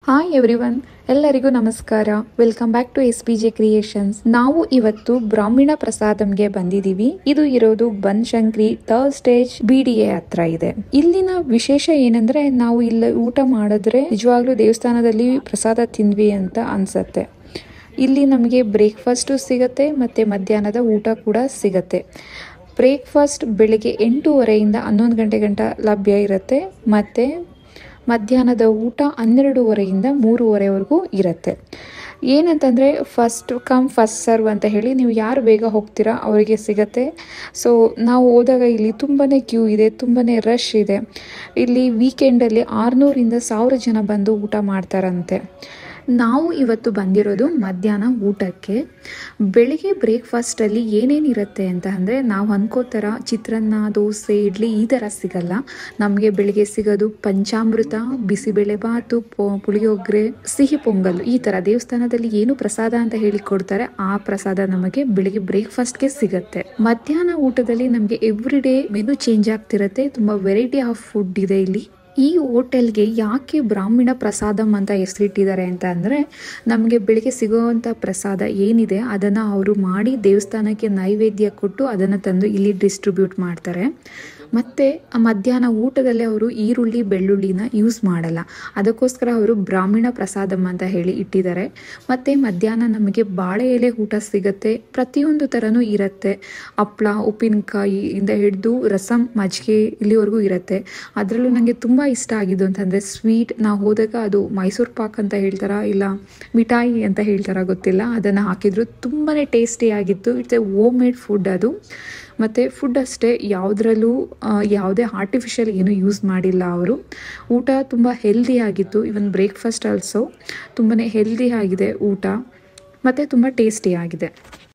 Hi everyone ಎಲ್ಲರಿಗೂ ನಮಸ್ಕಾರ welcome back to S P J creations ನಾವು ಇವತ್ತು ಬ್ರಾಹ್ಮಣ ಪ್ರಸಾದಂಗೆ ಬಂದಿದೀವಿ ಇದು ಇರೋದು Banashankari third stage B D A ಹತ್ರ ಇದೆ ಇಲ್ಲಿನ ವಿಶೇಷ ಏನಂದ್ರೆ ನಾವು ಇಲ್ಲಿ ಊಟ ಮಾಡಿದ್ರೆ ನಿಜವಾಗ್ಲೂ ದೇವಸ್ಥಾನದಲ್ಲಿ ಪ್ರಸಾದ ತಿಂದ್ವಿ ಅಂತ ಅನ್ಸತ್ತೆ ಇಲ್ಲಿ ನಮಗೆ ಬ್ರೇಕ್ಫಾಸ್ಟು ಸಿಗತ್ತೆ ಮತ್ತು ಮಧ್ಯಾಹ್ನದ ಊಟ ಕೂಡ ಸಿಗತ್ತೆ ಬ್ರೇಕ್ಫಾಸ್ಟ್ ಬೆಳಿಗ್ಗೆ ಎಂಟೂವರೆಯಿಂದ ಹನ್ನೊಂದು ಗಂಟೆ ಗಂಟ ಲಭ್ಯ ಇರುತ್ತೆ ಮತ್ತು ಮಧ್ಯಾಹ್ನದ ಊಟ ಹನ್ನೆರಡೂವರೆಯಿಂದ ಮೂರುವರೆವರೆಗೂ ಇರುತ್ತೆ ಏನಂತಂದರೆ ಫಸ್ಟ್ ಕಮ್ ಫಸ್ಟ್ ಸರ್ವ್ ಅಂತ ಹೇಳಿ ನೀವು ಯಾರು ಬೇಗ ಹೋಗ್ತೀರಾ ಅವರಿಗೆ ಸಿಗತ್ತೆ ಸೊ ನಾವು ಹೋದಾಗ ಇಲ್ಲಿ ತುಂಬಾ ಕ್ಯೂ ಇದೆ ತುಂಬಾ ರಶ್ ಇದೆ ಇಲ್ಲಿ ವೀಕೆಂಡಲ್ಲಿ ಆರುನೂರಿಂದ ಸಾವಿರ ಜನ ಬಂದು ಊಟ ಮಾಡ್ತಾರಂತೆ ನಾವು ಇವತ್ತು ಬಂದಿರೋದು ಮಧ್ಯಾಹ್ನ ಊಟಕ್ಕೆ ಬೆಳಿಗ್ಗೆ ಬ್ರೇಕ್ಫಾಸ್ಟಲ್ಲಿ ಏನೇನಿರುತ್ತೆ ಅಂತ ಅಂದರೆ ನಾವು ಅನ್ಕೋತರ ಚಿತ್ರಾನ್ನ ದೋಸೆ ಇಡ್ಲಿ ಈ ಥರ ಸಿಗಲ್ಲ ನಮಗೆ ಬೆಳಿಗ್ಗೆ ಸಿಗೋದು ಪಂಚಾಮೃತ ಬಿಸಿಬೇಳೆ ಬಾತು ಪೊ- ಪುಳಿಯೋಗರೆ ಸಿಹಿ ಪೊಂಗಲ್ ಈ ಥರ ದೇವಸ್ಥಾನದಲ್ಲಿ ಏನು ಪ್ರಸಾದ ಅಂತ ಹೇಳಿ ಕೊಡ್ತಾರೆ ಆ ಪ್ರಸಾದ ನಮಗೆ ಬೆಳಿಗ್ಗೆ ಬ್ರೇಕ್ಫಾಸ್ಟ್ಗೆ ಸಿಗುತ್ತೆ ಮಧ್ಯಾಹ್ನ ಊಟದಲ್ಲಿ ನಮಗೆ ಎವ್ರಿ ಡೇ ಮೆನು ಚೇಂಜ್ ಆಗ್ತಿರುತ್ತೆ ತುಂಬ ವೆರೈಟಿ ಆಫ್ ಫುಡ್ ಇದೆ ಇಲ್ಲಿ ಈ ಹೋಟೆಲ್ಗೆ ಯಾಕೆ ಬ್ರಾಹ್ಮಣ ಪ್ರಸಾದಂ ಅಂತ ಹೆಸರಿಟ್ಟಿದ್ದಾರೆ ಅಂತ ಅಂದರೆ ನಮಗೆ ಬೆಳಿಗ್ಗೆ ಸಿಗುವಂಥ ಪ್ರಸಾದ ಏನಿದೆ ಅದನ್ನು ಅವರು ಮಾಡಿ ದೇವಸ್ಥಾನಕ್ಕೆ ನೈವೇದ್ಯ ಕೊಟ್ಟು ಅದನ್ನು ತಂದು ಇಲ್ಲಿ ಡಿಸ್ಟ್ರಿಬ್ಯೂಟ್ ಮಾಡ್ತಾರೆ ಮತ್ತು ಮಧ್ಯಾಹ್ನ ಊಟದಲ್ಲಿ ಅವರು ಈರುಳ್ಳಿ ಬೆಳ್ಳುಳ್ಳಿನ ಯೂಸ್ ಮಾಡಲ್ಲ ಅದಕ್ಕೋಸ್ಕರ ಅವರು ಬ್ರಾಹ್ಮಣ ಪ್ರಸಾದಂ ಅಂತ ಹೇಳಿ ಇಟ್ಟಿದ್ದಾರೆ ಮತ್ತು ಮಧ್ಯಾಹ್ನ ನಮಗೆ ಬಾಳೆ ಎಲೆ ಊಟ ಸಿಗುತ್ತೆ ಪ್ರತಿಯೊಂದು ಥರನೂ ಇರುತ್ತೆ ಹಪ್ಳ ಉಪ್ಪಿನಕಾಯಿ ಇಂದ ಹಿಡಿದು ರಸಂ ಮಜ್ಜಿಗೆ ಇಲ್ಲಿವರೆಗೂ ಇರುತ್ತೆ ಅದರಲ್ಲೂ ನನಗೆ ತುಂಬ ಇಷ್ಟ ಆಗಿದ್ದು ಅಂತಂದರೆ ಸ್ವೀಟ್ ನಾವು ಹೋದಾಗ ಅದು ಮೈಸೂರು ಪಾಕ್ ಅಂತ ಹೇಳ್ತಾರ ಇಲ್ಲ ಮಿಠಾಯಿ ಅಂತ ಹೇಳ್ತಾರ ಗೊತ್ತಿಲ್ಲ ಅದನ್ನು ಹಾಕಿದ್ರು ತುಂಬಾ ಟೇಸ್ಟಿಯಾಗಿತ್ತು it's a home made food ಅದು ಮತ್ತು ಫುಡ್ ಅಷ್ಟೇ ಯಾವುದ್ರಲ್ಲೂ ಆ, ಯಾವುದೇ ಆರ್ಟಿಫಿಷಿಯಲ್ ಏನೂ ಯೂಸ್ ಮಾಡಿಲ್ಲ ಅವರು ಊಟ ತುಂಬ ಹೆಲ್ದಿ ಆಗಿತ್ತು ಇವನ್ ಬ್ರೇಕ್ಫಾಸ್ಟ್ ಆಲ್ಸೋ ತುಂಬಾ ಹೆಲ್ದಿ ಆಗಿದೆ ಊಟ ಮತ್ತು ತುಂಬ ಟೇಸ್ಟಿ ಆಗಿದೆ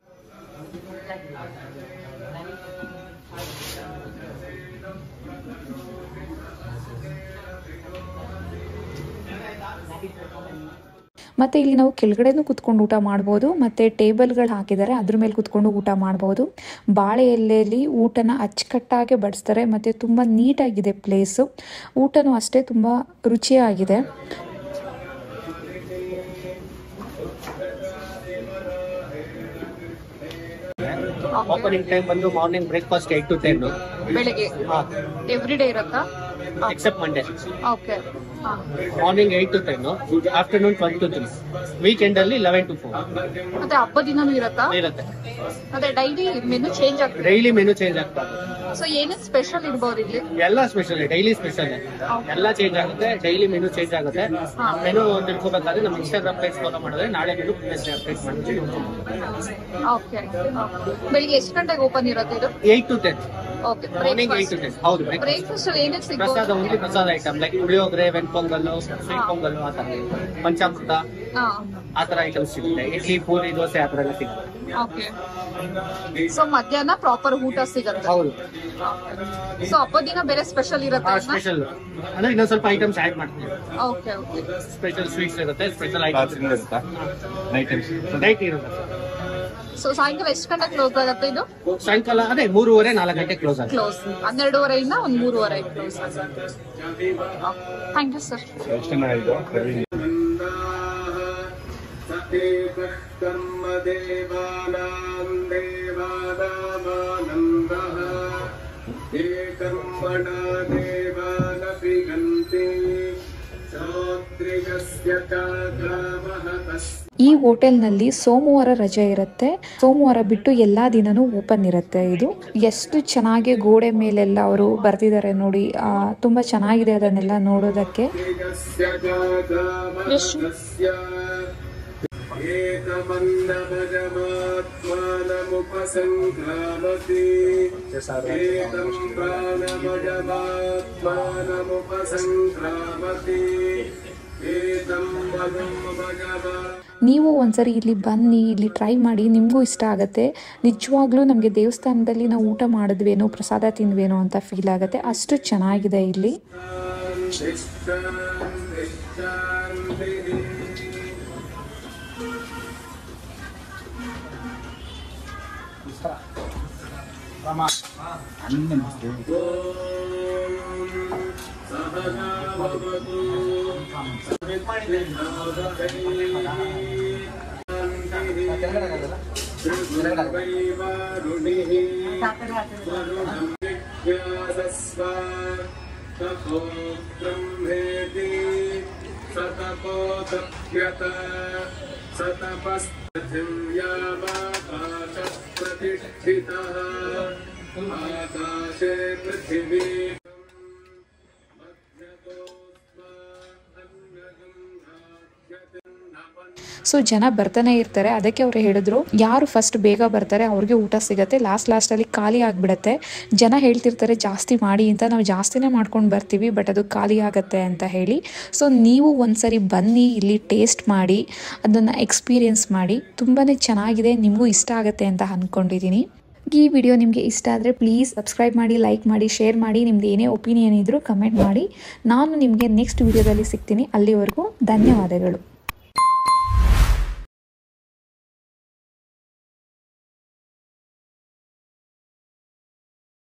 ಮತ್ತು ಇಲ್ಲಿ ನಾವು ಕೆಳಗಡೆನೂ ಕುತ್ಕೊಂಡು ಊಟ ಮಾಡ್ಬೋದು ಮತ್ತು ಟೇಬಲ್ಗಳು ಹಾಕಿದ್ದಾರೆ ಅದ್ರ ಮೇಲೆ ಕುತ್ಕೊಂಡು ಊಟ ಮಾಡ್ಬೋದು ಬಾಳೆ ಎಲೆಯಲ್ಲಿ ಊಟನ ಅಚ್ಚುಕಟ್ಟಾಗಿ ಬಡಿಸ್ತಾರೆ ಮತ್ತು ತುಂಬ ನೀಟಾಗಿದೆ ಪ್ಲೇಸು ಊಟನೂ ಅಷ್ಟೇ ತುಂಬ ರುಚಿಯಾಗಿದೆ ಓಪನಿಂಗ್ ಟೈಮ್ ಬಂದು morning breakfast eight to ten ಬೆಳಿಗ್ಗೆ ಎವ್ರಿ ಡೇ ಇರುತ್ತಾ except Monday okay morning eight to ten afternoon twelve to three weekend ಅಲ್ಲಿ ಲೆವೆನ್ ಟು ಫೋರ್ ಮತ್ತು ಹಬ್ಬ ದಿನನೂ ಇರುತ್ತಾ ಇರುತ್ತೆ ಅದೇ ಡೈಲಿ ಮೆನು ಚೇಂಜ್ ಆಗ್ತದೆ ಡೈಲಿ ಮೆನು ಚೇಂಜ್ ಆಗ್ತದೆ ಸೊ ಏನೇನು ಸ್ಪೆಷಲ್ ಇರ್ಬೋದು ಇಲ್ಲಿ ಎಲ್ಲ ಸ್ಪೆಷಲ್ ಡೈಲಿ ಸ್ಪೆಷಲ್ ಎಲ್ಲ ಚೇಂಜ್ ಆಗುತ್ತೆ ಡೈಲಿ ಮೆನು ಚೇಂಜ್ ಆಗುತ್ತೆ ಮೆನು ತಿಳ್ಕೊಬೇಕಾದ್ರೆ ನಮ್ಮ ಇನ್ಸ್ಟಾಗ್ರಾಮ್ ಪೇಜ್ ಫಾಲೋ ಮಾಡಿದ್ರೆ ನಾಳೆ ಮೆನು ಅಪ್ಡೇಟ್ ಮಾಡ್ತೀವಿ ಓಕೆ ಬೆಳಿಗ್ಗೆ ಎಷ್ಟು ಗಂಟೆಗೆ ಓಪನ್ ಇರುತ್ತೆ ಇದು eight to ten okay morning eight to ten ಹೌದು breakfast. ಬ್ರೇಕ್ಫಾಸ್ಟ್ ಅಲ್ಲಿ ಏನೇನು ಸಿಗ್ಬೋದು ಪ್ರಸಾದ ಒಂದು ಪ್ರಸಾದ item like puliyogare ven pongal sweet pongal ಆ ತರ ಪಂಚಾಮೃತ ಹಾ ಆ ತರ ಐಟಮ್ಸ್ ಸಿಗುತ್ತೆ ಇಡ್ಲಿ ಪೂರಿ ದೋಸೆ ಆ ತರ ಎಲ್ಲ ಸಿಗುತ್ತೆ ಓಕೆ ಸೊ ಮಧ್ಯಾಹ್ನ ಪ್ರಾಪರ್ ಊಟ ಸಿಗುತ್ತೆ ಹೌದು ಸೊ ಹಬ್ಬ ದಿನ ಬೇರೆ ಸ್ಪೆಷಲ್ ಇರುತ್ತೆ ಸ್ಪೆಷಲ್ ಅಂದ್ರೆ ಇನ್ನೊಂದ್ ಸ್ವಲ್ಪ ಐಟಮ್ಸ್ ಆಡ್ ಮಾಡ್ತೀವಿ ಓಕೆ ಓಕೆ ಸ್ಪೆಷಲ್ ಸ್ವೀಟ್ಸ್ ಇರುತ್ತೆ ಸ್ಪೆಷಲ್ ರಾತ್ರಿಯಿಂದ ಐಟಮ್ಸ್ ಇರುತ್ತಾ ನೈಟ್ ಟೈಮ್ಸ್ ನೈಟ್ ಇರುತ್ತೆ ಸೊ ಸಾಯಂಕಾಲ ಎಷ್ಟು ಗಂಟೆ ಕ್ಲೋಸ್ ಆಗುತ್ತೆ ಇದು ಸಾಯಂಕಾಲ ಅದೇ ಮೂರುವರೆ ನಾಲ್ಕು ಗಂಟೆ ಕ್ಲೋಸ್ ಆಗುತ್ತೆ ಕ್ಲೋಸ್ ಹನ್ನೆರಡೂವರೆಯಿಂದ ಒಂದು ಮೂರುವರೆ ಕ್ಲೋಸ್ ಆಗುತ್ತೆ ಥ್ಯಾಂಕ್ ಯು ಸರ್ ಎಷ್ಟು ಜನ ಇದು कर्म देवानां देवानामानन्दः ये कर्मणा देवानपि गन्ति श्रोत्रियस्य चाग्रामः तस्य ಈ ಹೋಟೆಲ್ನಲ್ಲಿ ಸೋಮವಾರ ರಜೆ ಇರುತ್ತೆ ಸೋಮವಾರ ಬಿಟ್ಟು ಎಲ್ಲಾ ದಿನನೂ ಓಪನ್ ಇರುತ್ತೆ ಇದು ಎಷ್ಟು ಚೆನ್ನಾಗಿ ಗೋಡೆ ಮೇಲೆಲ್ಲ ಅವರು ಬರ್ತಿದ್ದಾರೆ ನೋಡಿ ಆ, ತುಂಬಾ ಚೆನ್ನಾಗಿದೆ ಅದನ್ನೆಲ್ಲ ನೋಡೋದಕ್ಕೆ यस्य चाग्रामस्य एतमन्नभजमात्मानमुपसङ्क्रामति एतं प्राणमजमात्मानमुपसङ्क्रामति एतं मदं भगवा ನೀವು ಒಂದ್ಸರಿ ಇಲ್ಲಿ ಬನ್ನಿ ಇಲ್ಲಿ ಟ್ರೈ ಮಾಡಿ ನಿಮಗೂ ಇಷ್ಟ ಆಗುತ್ತೆ ನಿಜವಾಗ್ಲೂ ನಮಗೆ ದೇವಸ್ಥಾನದಲ್ಲಿ ನಾವು ಊಟ ಮಾಡಿದ್ವೇನೋ ಪ್ರಸಾದ ತಿಂದ್ವೇನೋ ಅಂತ ಫೀಲ್ ಆಗುತ್ತೆ ಅಷ್ಟು ಚೆನ್ನಾಗಿದೆ ಇಲ್ಲಿ ॐ सहनावतु वरुणिः वरुणं जिज्ञासस्व ततो ब्रह्मेति सतपोतप्यत सतपस्पृथिव्यामाकाशः प्रतिष्ठितः आकाशे पृथिवी ಸೊ ಜನ ಬರ್ತಾನೆ ಇರ್ತಾರೆ ಅದಕ್ಕೆ ಅವ್ರು ಹೇಳಿದ್ರು ಯಾರು ಫಸ್ಟ್ ಬೇಗ ಬರ್ತಾರೆ ಅವ್ರಿಗೆ ಊಟ ಸಿಗತ್ತೆ ಲಾಸ್ಟ್ ಲಾಸ್ಟಲ್ಲಿ ಖಾಲಿ ಆಗಿಬಿಡತ್ತೆ ಜನ ಹೇಳ್ತಿರ್ತಾರೆ ಜಾಸ್ತಿ ಮಾಡಿ ಅಂತ ನಾವು ಜಾಸ್ತಿನೇ ಮಾಡ್ಕೊಂಡು ಬರ್ತೀವಿ ಬಟ್ ಅದು ಖಾಲಿ ಆಗತ್ತೆ ಅಂತ ಹೇಳಿ ಸೊ ನೀವು ಒಂದ್ಸರಿ ಬನ್ನಿ ಇಲ್ಲಿ ಟೇಸ್ಟ್ ಮಾಡಿ ಅದನ್ನು ಎಕ್ಸ್ಪೀರಿಯನ್ಸ್ ಮಾಡಿ ತುಂಬಾ ಚೆನ್ನಾಗಿದೆ ನಿಮಗೂ ಇಷ್ಟ ಆಗುತ್ತೆ ಅಂತ ಅಂದ್ಕೊಂಡಿದ್ದೀನಿ ಈ ವಿಡಿಯೋ ನಿಮಗೆ ಇಷ್ಟ ಆದರೆ ಪ್ಲೀಸ್ ಸಬ್ಸ್ಕ್ರೈಬ್ ಮಾಡಿ ಲೈಕ್ ಮಾಡಿ ಶೇರ್ ಮಾಡಿ ನಿಮ್ದು ಏನೇ ಒಪಿನಿಯನ್ ಇದ್ದರೂ ಕಮೆಂಟ್ ಮಾಡಿ ನಾನು ನಿಮಗೆ ನೆಕ್ಸ್ಟ್ ವಿಡಿಯೋದಲ್ಲಿ ಸಿಗ್ತೀನಿ ಅಲ್ಲಿವರೆಗೂ ಧನ್ಯವಾದಗಳು